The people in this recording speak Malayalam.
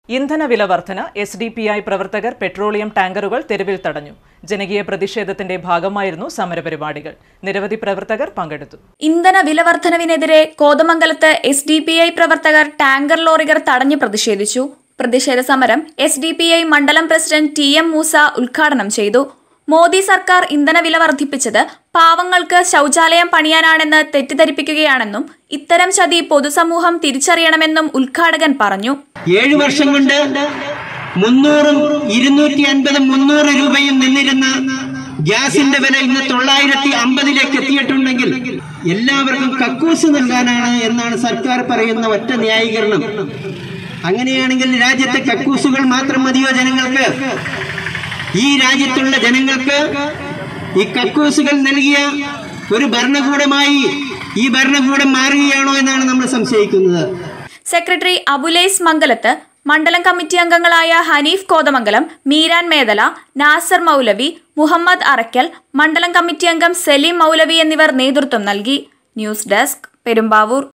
ഇന്ധനവില വർധന എസ് ഡി പി ഐ പ്രവർത്തകർ പെട്രോളിയം ടാങ്കറുകൾ തെരുവിൽ തടഞ്ഞു ജനകീയ പ്രതിഷേധത്തിന്റെ ഭാഗമായിരുന്നു സമരപരിപാടികൾ നിരവധി പ്രവർത്തകർ പങ്കെടുത്തു ഇന്ധന വില വർധനവിനെതിരെ കോതമംഗലത്ത് എസ് ഡി പി ഐ പ്രവർത്തകർ ടാങ്കർ ലോറികൾ തടഞ്ഞു പ്രതിഷേധിച്ചു പ്രതിഷേധ സമരം എസ് ഡി പി ഐ മണ്ഡലം പ്രസിഡന്റ് ടി എം മൂസ ഉദ്ഘാടനം ചെയ്തു മോദി സർക്കാർ ഇന്ധനവില വർദ്ധിപ്പിച്ചത് പാവങ്ങൾക്ക് ശൗചാലയം പണിയാനാണെന്ന് തെറ്റിദ്ധരിപ്പിക്കുകയാണെന്നും ഇത്തരം ചതി പൊതുസമൂഹം തിരിച്ചറിയണമെന്നും ഉദ്ഘാടകൻ പറഞ്ഞു ഏഴു വർഷം കൊണ്ട് മുന്നൂറും ഇരുന്നൂറ്റി അൻപതും മുന്നൂറ് രൂപയും നിന്നിരുന്ന ഗ്യാസിന്റെ വില ഇന്ന് തൊള്ളായിരത്തി അമ്പതിലേക്ക് എത്തിയിട്ടുണ്ടെങ്കിൽ എല്ലാവർക്കും കക്കൂസ് നൽകാനാണ് എന്നാണ് സർക്കാർ പറയുന്ന ഒറ്റ ന്യായീകരണം അങ്ങനെയാണെങ്കിൽ രാജ്യത്തെ കക്കൂസുകൾ മാത്രം മതിയോ ജനങ്ങൾക്ക് ഈ രാജ്യത്തുള്ള ജനങ്ങൾക്ക് ഈ കക്കൂസുകൾ നൽകിയ ഒരു ഭരണകൂടമായി ഈ ഭരണകൂടം മാറുകയാണോ എന്നാണ് നമ്മൾ സംശയിക്കുന്നത് സെക്രട്ടറി അബുലേസ് മംഗലത്ത് മണ്ഡലം കമ്മിറ്റി അംഗങ്ങളായ ഹനീഫ് കോതമംഗലം മീരാൻ മേദല നാസർ മൗലവി മുഹമ്മദ് അറക്കൽ മണ്ഡലം കമ്മിറ്റി അംഗം സലീം മൗലവി എന്നിവർ നേതൃത്വം നൽകി ന്യൂസ് ഡെസ്ക് പെരുമ്പാവൂർ